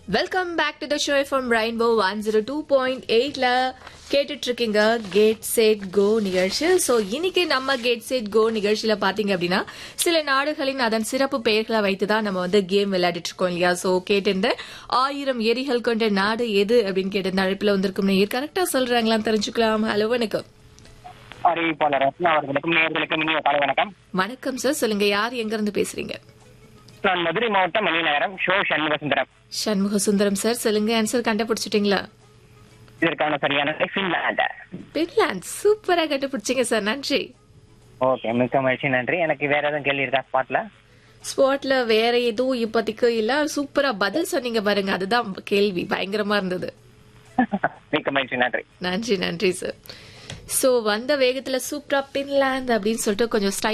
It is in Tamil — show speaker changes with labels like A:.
A: welcome back to the show from rainbow one zero two point எயிட்ல கேட்டுட்டு இருக்கீங்க கேட் செட் கோ நிகழ்ச்சி ஸோ இன்னைக்கு நம்ம கேட் செட் கோ நிகழ்ச்சியில பாத்தீங்க அப்படின்னா சில நாடுகளின் அதன் சிறப்பு பெயர்களை வைத்து தான் நம்ம வந்து கேம் விளையாடிட்டு இருக்கோம் இல்லையா ஸோ கேட்டிருந்த ஆயிரம் ஏரிகள் கொண்ட நாடு எது அப்படின்னு கேட்டிருந்த அழைப்புல வந்திருக்கும் நேயர் கரெக்டா சொல்றாங்களான்னு தெரிஞ்சுக்கலாம் ஹலோ வணக்கம்
B: அறிவிப்பாளர் ரத்னா அவர்களுக்கும் நேயர்களுக்கும் இனிய காலை வணக்கம்
A: வணக்கம் சார் சொல்லுங்க யார் எங்க இருந்து பேசுறீங்க
B: நான் மதுரை மாவட்டம் Maninagaram show Shanmugasundaram
A: Shanmugasundaram sir சொல்லுங்க ஆன்சர் கண்டுபிடிச்சிட்டீங்களா
B: இதற்கான சரியான விடை ஃபின்லாண்ட்
A: பின்லாந்து சூப்பரா கண்டுபிடிச்சீங்க சார் நன்றி
B: ஓகே மிக்க மகிழ்ச்சி நன்றி எனக்கு வேற எதுவும் கேள்வி இருக்கா ஸ்பாட்ல
A: ஸ்பாட்ல வேற எதுவும் இப்போதைக்கு இல்ல சூப்பரா பதில் சொன்னீங்க பாருங்க அதுதான் கேள்வி பயங்கரமா இருந்தது
B: மிக்க மகிழ்ச்சி நன்றி
A: நன்றி நன்றி சார் சோ வந்த வேகத்துல சூப்பரா பின்லாந்து அப்படின்னு சொல்லிட்டு கொஞ்சம்